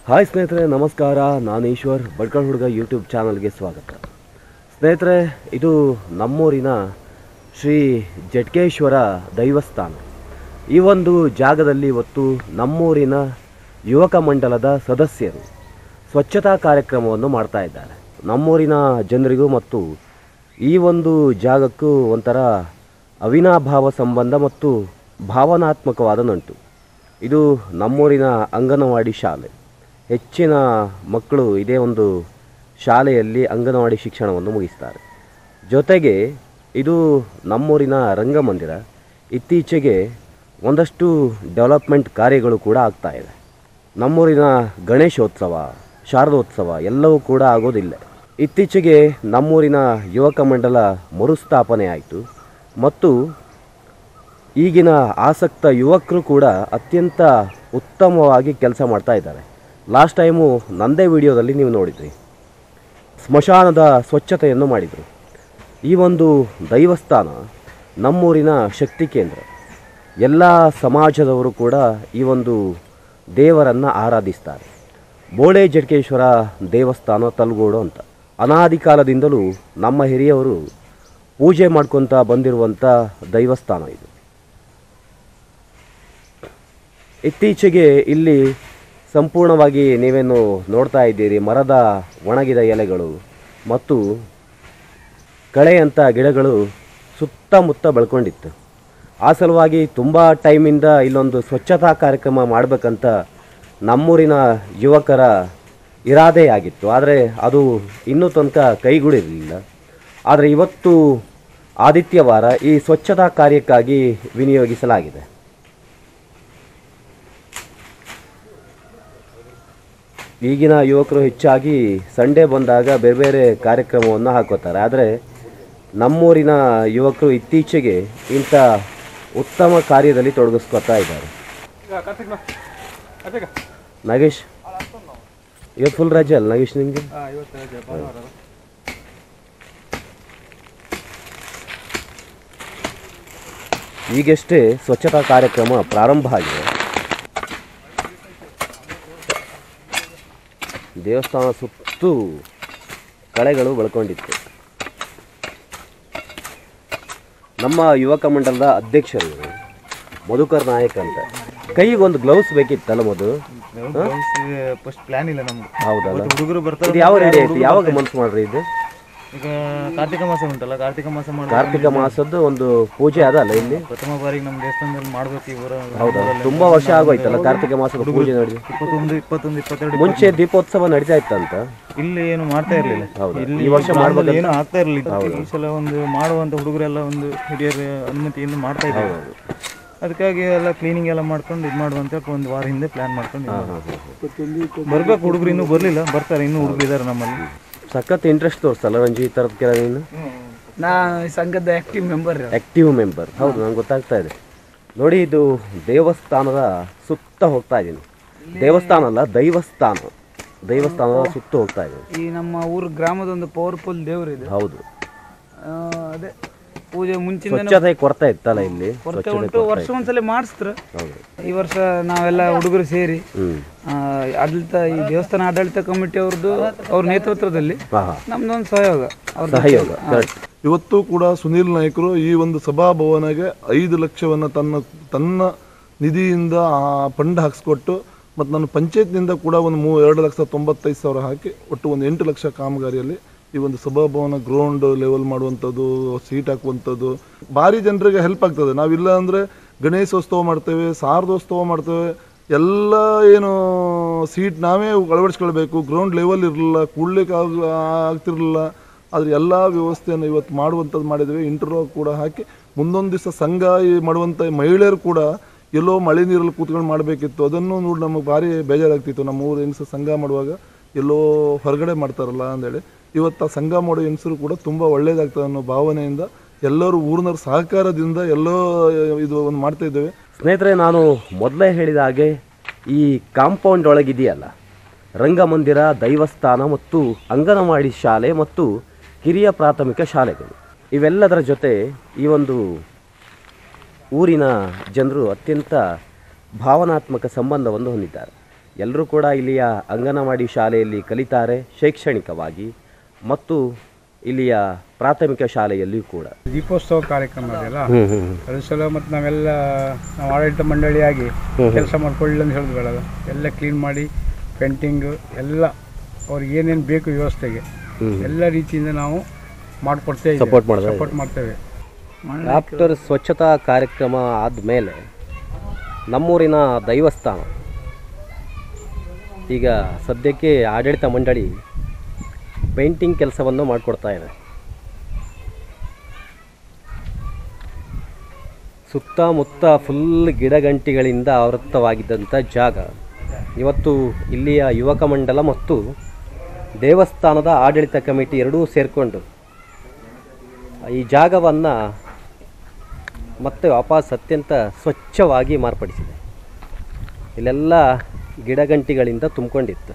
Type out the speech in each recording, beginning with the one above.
Hi ಸ್ನೇಹಿತರೆ ನಮಸ್ಕಾರ ನಾನು ಈಶ್ವರ್ ಬಡ್ಕಳ್ ಹುಡುಗ ಯೂಟ್ಯೂಬ್ ಚಾನಲ್ಗೆ ಸ್ವಾಗತ ಸ್ನೇಹಿತರೆ ಇದು ನಮ್ಮೂರಿನ ಶ್ರೀ ಜಟ್ಕೇಶ್ವರ ದೈವಸ್ಥಾನ ಈ ಒಂದು ಜಾಗದಲ್ಲಿ ಇವತ್ತು ನಮ್ಮೂರಿನ ಯುವಕ ಮಂಡಲದ ಸದಸ್ಯರು ಸ್ವಚ್ಛತಾ ಕಾರ್ಯಕ್ರಮವನ್ನು ಮಾಡ್ತಾ ಇದ್ದಾರೆ ನಮ್ಮೂರಿನ ಜನರಿಗೂ ಮತ್ತು ಈ ಒಂದು ಜಾಗಕ್ಕೂ ಒಂಥರ ಅವಿನಾಭಾವ ಸಂಬಂಧ ಮತ್ತು ಭಾವನಾತ್ಮಕವಾದ ನಂಟು ಇದು ನಮ್ಮೂರಿನ ಅಂಗನವಾಡಿ ಶಾಲೆ ಹೆಚ್ಚಿನ ಮಕ್ಕಳು ಇದೇ ಒಂದು ಶಾಲೆಯಲ್ಲಿ ಅಂಗನವಾಡಿ ಶಿಕ್ಷಣವನ್ನು ಮುಗಿಸ್ತಾರೆ ಜೊತೆಗೆ ಇದು ನಮ್ಮೂರಿನ ರಂಗಮಂದಿರ ಇತ್ತೀಚೆಗೆ ಒಂದಷ್ಟು ಡೆವಲಪ್ಮೆಂಟ್ ಕಾರ್ಯಗಳು ಕೂಡ ಆಗ್ತಾ ಇದೆ ನಮ್ಮೂರಿನ ಗಣೇಶೋತ್ಸವ ಶಾರದೋತ್ಸವ ಎಲ್ಲವೂ ಕೂಡ ಆಗೋದಿಲ್ಲ ಇತ್ತೀಚೆಗೆ ನಮ್ಮೂರಿನ ಯುವಕ ಮಂಡಲ ಮರುಸ್ಥಾಪನೆ ಆಯಿತು ಮತ್ತು ಈಗಿನ ಆಸಕ್ತ ಯುವಕರು ಕೂಡ ಅತ್ಯಂತ ಉತ್ತಮವಾಗಿ ಕೆಲಸ ಮಾಡ್ತಾ ಇದ್ದಾರೆ ಲಾಸ್ಟ್ ಟೈಮು ನಂದೇ ವಿಡಿಯೋದಲ್ಲಿ ನೀವು ನೋಡಿದ್ರಿ ಸ್ಮಶಾನದ ಸ್ವಚ್ಛತೆಯನ್ನು ಮಾಡಿದರು ಈ ಒಂದು ದೈವಸ್ಥಾನ ನಮ್ಮೂರಿನ ಶಕ್ತಿ ಕೇಂದ್ರ ಎಲ್ಲ ಸಮಾಜದವರು ಕೂಡ ಈ ಒಂದು ದೇವರನ್ನು ಆರಾಧಿಸ್ತಾರೆ ಬೋಳೆ ಜಟ್ಕೇಶ್ವರ ದೇವಸ್ಥಾನ ತಲಗೋಡು ಅಂತ ಅನಾದಿ ಕಾಲದಿಂದಲೂ ನಮ್ಮ ಹಿರಿಯವರು ಪೂಜೆ ಮಾಡ್ಕೊತ ಬಂದಿರುವಂಥ ದೈವಸ್ಥಾನ ಇದು ಇತ್ತೀಚೆಗೆ ಇಲ್ಲಿ ಸಂಪೂರ್ಣವಾಗಿ ನೀವೇನು ನೋಡ್ತಾ ಇದ್ದೀರಿ ಮರದ ಒಣಗಿದ ಎಲೆಗಳು ಮತ್ತು ಕಳೆಯಂಥ ಗಿಡಗಳು ಸುತ್ತಮುತ್ತ ಬೆಳ್ಕೊಂಡಿತ್ತು ಆ ಸಲುವಾಗಿ ತುಂಬ ಟೈಮಿಂದ ಇಲ್ಲೊಂದು ಸ್ವಚ್ಛತಾ ಕಾರ್ಯಕ್ರಮ ಮಾಡಬೇಕಂತ ನಮ್ಮೂರಿನ ಯುವಕರ ಇರಾದೆಯಾಗಿತ್ತು ಆದರೆ ಅದು ಇನ್ನೂ ತನಕ ಕೈಗೂಡಿರಲಿಲ್ಲ ಆದರೆ ಇವತ್ತು ಆದಿತ್ಯವಾರ ಈ ಸ್ವಚ್ಛತಾ ಕಾರ್ಯಕ್ಕಾಗಿ ವಿನಿಯೋಗಿಸಲಾಗಿದೆ ಈಗಿನ ಯುವಕರು ಹೆಚ್ಚಾಗಿ ಸಂಡೇ ಬಂದಾಗ ಬೇರೆ ಬೇರೆ ಕಾರ್ಯಕ್ರಮವನ್ನು ಹಾಕೋತಾರೆ ಆದರೆ ನಮ್ಮೂರಿನ ಯುವಕರು ಇತ್ತೀಚೆಗೆ ಇಂಥ ಉತ್ತಮ ಕಾರ್ಯದಲ್ಲಿ ತೊಡಗಿಸ್ಕೊತಾ ಇದ್ದಾರೆ ನಾಗೇಶ್ ಇವತ್ತು ಫುಲ್ ರಜೆ ಅಲ್ಲ ನಾಗೇಶ್ ನಿಮಗೆ ಈಗಷ್ಟೇ ಸ್ವಚ್ಛತಾ ಕಾರ್ಯಕ್ರಮ ಪ್ರಾರಂಭ ಆಗಿದೆ ದೇವಸ್ಥಾನ ಸುತ್ತು ಕಳೆಗಳು ಬೆಳ್ಕೊಂಡಿತ್ತು ನಮ್ಮ ಯುವಕ ಮಂಡಲದ ಅಧ್ಯಕ್ಷರು ಇವರು, ಮಧುಕರ್ ನಾಯಕ್ ಅಂತ ಕೈಗೆ ಒಂದು ಗ್ಲೌಸ್ ಬೇಕಿತ್ತಲ್ಲ ಮಧು ಫಸ್ಟ್ ಪ್ಲಾನ್ ಇಲ್ಲ ನಮ್ದು ಹೌದಲ್ಲ ಹುಡುಗರು ಬರ್ತಾರೆ ಇದು ಯಾವ ರೆಡಿ ಆಯ್ತು ಯಾವಾಗ ಮನ್ಸು ಮಾಡ್ರಿ ಇದು ಈಗ ಕಾರ್ತಿಕ ಮಾಸ ಉಂಟಲ್ಲ ಕಾರ್ತಿಕ ಮಾಸ ಮಾಡಿ ಕಾರ್ತಿಕ ಮಾಸದ್ದು ಒಂದು ಪೂಜೆ ಅದಲ್ಲ ಇಲ್ಲಿ ಪ್ರಥಮ ಬಾರಿಗೆ ನಮ್ಮ ದೇವಸ್ಥಾನದಲ್ಲಿ ಮಾಡ್ಬೇಕು ಇವರ ಹೌದಾ ತುಂಬಾ ವರ್ಷ ಆಗೋಯ್ತಲ್ಲ ಕಾರ್ತಿಕ ಮಾಸದ ಪೂಜೆ ನಡೆದು ಇಪ್ಪತ್ತೊಂದು ಇಪ್ಪತ್ತೊಂದು ಇಪ್ಪತ್ತೆರಡು ಮುಂಚೆ ದೀಪೋತ್ಸವ ನಡೀತಾ ಇತ್ತಂತ ಇಲ್ಲಿ ಏನು ಮಾಡ್ತಾ ಇರ್ಲಿಲ್ಲ ಹೌದಾ? ಇಲ್ಲಿ ಈ ವರ್ಷ ಗ್ರಾಮದಲ್ಲಿ ಏನು ಆಗ್ತಾ ಇರಲಿಲ್ಲ ಈ ಸಲ ಒಂದು ಮಾಡುವಂತ ಹುಡುಗರೆಲ್ಲ ಒಂದು ಹಿರಿಯರ ಅನುಮತಿಯಿಂದ ಮಾಡ್ತಾ ಇದ್ದಾರೆ ಅದಕ್ಕಾಗಿ ಎಲ್ಲ ಕ್ಲೀನಿಂಗ್ ಎಲ್ಲ ಮಾಡ್ಕೊಂಡು ಇದು ಮಾಡುವಂತ ಒಂದು ವಾರ ಹಿಂದೆ ಪ್ಲಾನ್ ಮಾಡ್ಕೊಂಡು ಇದ್ದೀವಿ. ಬರ್ಬೇಕು ಹುಡುಗರು ಇನ್ನೂ ಬರ್ಲಿಲ್ಲ ಬರ್ತಾರೆ ಇನ್ನೂ ಹುಡುಗರು ಇದ್ದಾರೆ ನಮ್ಮಲ್ಲಿ ಸಖತ್ ಇಂಟ್ರೆಸ್ಟ್ ತೋರಿಸ್ತಲ್ಲ ರಂಜಿ ಈ ಥರದ ಕೆಲ ನೀನು ನಾ ಈ ಸಂಘದ ಆಕ್ಟಿವ್ ಮೆಂಬರ್ ಆಕ್ಟಿವ್ ಮೆಂಬರ್ ಹೌದು ನಂಗೆ ಗೊತ್ತಾಗ್ತಾ ಇದೆ ನೋಡಿ ಇದು ದೇವಸ್ಥಾನದ ಸುತ್ತ ಹೋಗ್ತಾ ಇದ್ದೀನಿ ದೇವಸ್ಥಾನ ಅಲ್ಲ ದೈವಸ್ಥಾನ ದೈವಸ್ಥಾನದ ಸುತ್ತ ಹೋಗ್ತಾ ಇದ್ದೀನಿ ಈ ನಮ್ಮ ಊರು ಗ್ರಾಮದ ಒಂದು ಪವರ್ಫುಲ್ ದೇವರು ಇದೆ ಹೌದು ಆ, ಅದೇ ಪೂಜೆ ಮುಂಚಿನ ಸ್ವಚ್ಛತೆ ಕೊರತೆ ಇತ್ತಲ್ಲ ಇಲ್ಲಿ ಕೊರತೆ ಸ್ವಚ್ಛತೆ ಉಂಟು ವರ್ಷ ಒಂದ್ಸಲ ಮಾಡಿಸ್ತ್ರ ಹೌದು ಈ ವರ್ಷ ನಾವೆಲ್ಲ ಹುಡುಗರು ಸೇರಿ ಹ್ಞೂ ಆ, ಆಡಳಿತ ಈ ದೇವಸ್ಥಾನ ಆಡಳಿತ ಕಮಿಟಿ ಅವ್ರದ್ದು ಅವ್ರ ನೇತೃತ್ವದಲ್ಲಿ ಹಾಂ ಹಾಂ ನಮ್ದೊಂದು ಸಹಯೋಗ ಅವ್ರ ಸಹಯೋಗ ಕರೆಕ್ಟ್ ಇವತ್ತು ಕೂಡ ಸುನೀಲ್ ನಾಯ್ಕರು ಈ ಒಂದು ಸಭಾಭವನಗೆ ಐದು ಲಕ್ಷವನ್ನು ತನ್ನ ತನ್ನ ನಿಧಿಯಿಂದ ಆ ಫಂಡ್ ಹಾಕ್ಸ್ಕೊಟ್ಟು ಮತ್ತು ನಾನು ಪಂಚಾಯತ್ನಿಂದ ಕೂಡ ಒಂದು ಮೂ ಎರಡು ಲಕ್ಷ ತೊಂಬತ್ತೈದು ಸಾವಿರ ಹಾಕಿ ಒಟ್ಟು ಒಂದು ಎಂಟು ಲಕ್ಷ ಕಾಮಗಾರಿಯಲ್ಲಿ ಈ ಒಂದು ಸಭಾಭವನ ಗ್ರೌಂಡ್ ಲೆವೆಲ್ ಮಾಡುವಂಥದ್ದು ಸೀಟ್ ಹಾಕುವಂಥದ್ದು ಭಾರಿ ಜನರಿಗೆ ಹೆಲ್ಪ್ ಆಗ್ತದೆ ನಾವಿಲ್ಲ ಅಂದರೆ ಗಣೇಶೋತ್ಸವ ಮಾಡ್ತೇವೆ ಶಾರದೋತ್ಸವ ಮಾಡ್ತೇವೆ ಎಲ್ಲ ಏನು ಸೀಟ್ ನಾವೇ ಅಳವಡಿಸ್ಕೊಳ್ಬೇಕು ಗ್ರೌಂಡ್ ಲೆವೆಲ್ ಇರಲಿಲ್ಲ ಕೂಡ್ಲಿಕ್ಕೆ ಆಗ ಆಗ್ತಿರಲಿಲ್ಲ ಆದರೆ ಎಲ್ಲ ವ್ಯವಸ್ಥೆಯನ್ನು ಇವತ್ತು ಮಾಡುವಂಥದ್ದು ಮಾಡಿದ್ದೇವೆ ಇಂಟರ್ವ್ಯೂ ಕೂಡ ಹಾಕಿ ಮುಂದೊಂದು ದಿವಸ ಸಂಘ ಈ ಮಾಡುವಂಥ ಮಹಿಳೆಯರು ಕೂಡ ಎಲ್ಲೋ ಮಳೆ ನೀರಲ್ಲಿ ಕೂತ್ಕೊಂಡು ಮಾಡಬೇಕಿತ್ತು ಅದನ್ನು ನೋಡಿ ನಮಗೆ ಭಾರಿ ಬೇಜಾರಾಗ್ತಿತ್ತು ನಮ್ಮ ಊರು ಹೆಂಗಸ ಸಂಘ ಮಾಡುವಾಗ ಎಲ್ಲೋ ಹೊರಗಡೆ ಮಾಡ್ತಾರಲ್ಲ ಅಂದೇಳಿ ಇವತ್ತು ಆ ಸಂಘ ಮಾಡೋ ಹೆಂಗಸರು ಕೂಡ ತುಂಬ ಒಳ್ಳೇದಾಗ್ತದೆ ಅನ್ನೋ ಭಾವನೆಯಿಂದ ಎಲ್ಲರೂ ಊರಿನವ್ರ ಸಹಕಾರದಿಂದ ಎಲ್ಲೋ ಇದು ಒಂದು ಮಾಡ್ತಾ ಇದ್ದೇವೆ ಸ್ನೇಹಿತರೆ ನಾನು ಮೊದಲೇ ಹೇಳಿದ ಹಾಗೆ ಈ ಕಾಂಪೌಂಡ್ ಒಳಗಿದೆಯಲ್ಲ ರಂಗಮಂದಿರ ದೈವಸ್ಥಾನ ಮತ್ತು ಅಂಗನವಾಡಿ ಶಾಲೆ ಮತ್ತು ಹಿರಿಯ ಪ್ರಾಥಮಿಕ ಶಾಲೆಗಳು ಇವೆಲ್ಲದರ ಜೊತೆ ಈ ಒಂದು ಊರಿನ ಜನರು ಅತ್ಯಂತ ಭಾವನಾತ್ಮಕ ಸಂಬಂಧವನ್ನು ಹೊಂದಿದ್ದಾರೆ ಎಲ್ಲರೂ ಕೂಡ ಇಲ್ಲಿಯ ಅಂಗನವಾಡಿ ಶಾಲೆಯಲ್ಲಿ ಕಲಿತಾರೆ ಶೈಕ್ಷಣಿಕವಾಗಿ ಮತ್ತು ಇಲ್ಲಿಯ ಪ್ರಾಥಮಿಕ ಶಾಲೆಯಲ್ಲಿಯೂ ಕೂಡ ದೀಪೋತ್ಸವ ಕಾರ್ಯಕ್ರಮ ಅದೆಲ್ಲ ಅದು ಸಲ ಮತ್ತು ನಾವೆಲ್ಲ ನಾವು ಆಡಳಿತ ಮಂಡಳಿಯಾಗಿ ಕೆಲಸ ಮಾಡ್ಕೊಳ್ಳಿ ಅಂತ ಹೇಳಿದ್ವಿ ಬೇಡ ಎಲ್ಲ ಕ್ಲೀನ್ ಮಾಡಿ ಪೇಂಟಿಂಗು ಎಲ್ಲ ಅವ್ರಿಗೆ ಏನೇನು ಬೇಕು ವ್ಯವಸ್ಥೆಗೆ ಎಲ್ಲ ರೀತಿಯಿಂದ ನಾವು ಮಾಡಿಕೊಡ್ತೇ Support ಮಾಡ್ತಾ ಸಪೋರ್ಟ್ ಮಾಡ್ತೇವೆ ಆಫ್ಟರ್ ಸ್ವಚ್ಛತಾ ಕಾರ್ಯಕ್ರಮ ಆದಮೇಲೆ ನಮ್ಮೂರಿನ ದೈವಸ್ಥಾನ ಈಗ ಸದ್ಯಕ್ಕೆ ಆಡಳಿತ ಮಂಡಳಿ ಪೇಂಟಿಂಗ್ ಕೆಲಸವನ್ನು ಮಾಡಿಕೊಡ್ತಾ ಇದೆ ಸುತ್ತಮುತ್ತ ಫುಲ್ ಗಿಡಗಂಟಿಗಳಿಂದ ಆವೃತ್ತವಾಗಿದ್ದಂಥ ಜಾಗ ಇವತ್ತು ಇಲ್ಲಿಯ ಯುವಕ ಮಂಡಲ ಮತ್ತು ದೇವಸ್ಥಾನದ ಆಡಳಿತ ಕಮಿಟಿ ಎರಡೂ ಸೇರಿಕೊಂಡು ಈ ಜಾಗವನ್ನು ಮತ್ತೆ ವಾಪಸ್ ಅತ್ಯಂತ ಸ್ವಚ್ಛವಾಗಿ ಮಾರ್ಪಡಿಸಿದೆ ಇಲ್ಲೆಲ್ಲ ಗಿಡಗಂಟಿಗಳಿಂದ ತುಂಬಿಕೊಂಡಿತ್ತು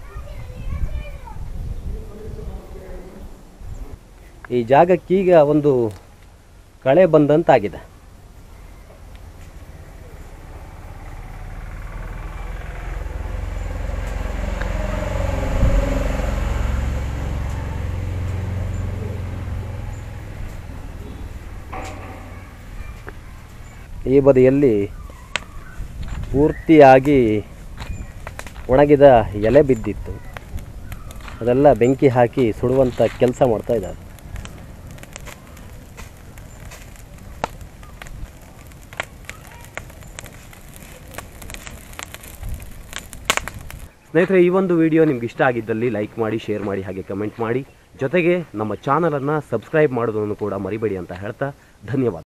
ಈ ಜಾಗಕ್ಕೀಗ ಒಂದು ಕಳೆ ಬಂದಂತಾಗಿದೆ ಈ ಬದಿಯಲ್ಲಿ ಪೂರ್ತಿಯಾಗಿ ಒಣಗಿದ ಎಲೆ ಬಿದ್ದಿತ್ತು ಅದೆಲ್ಲ ಬೆಂಕಿ ಹಾಕಿ ಸುಡುವಂಥ ಕೆಲಸ ಮಾಡ್ತಾ ಇದ್ದಾರೆ ಸ್ನೇಹಿತರೆ ಈ ಒಂದು ವಿಡಿಯೋ ನಿಮ್ಗೆ ಇಷ್ಟ ಆಗಿದ್ದಲ್ಲಿ ಲೈಕ್ ಮಾಡಿ ಶೇರ್ ಮಾಡಿ ಹಾಗೆ ಕಮೆಂಟ್ ಮಾಡಿ ಜೊತೆಗೆ ನಮ್ಮ ಚಾನಲನ್ನು ಸಬ್ಸ್ಕ್ರೈಬ್ ಮಾಡೋದನ್ನು ಕೂಡ ಮರಿಬೇಡಿ ಅಂತ ಹೇಳ್ತಾ ಧನ್ಯವಾದ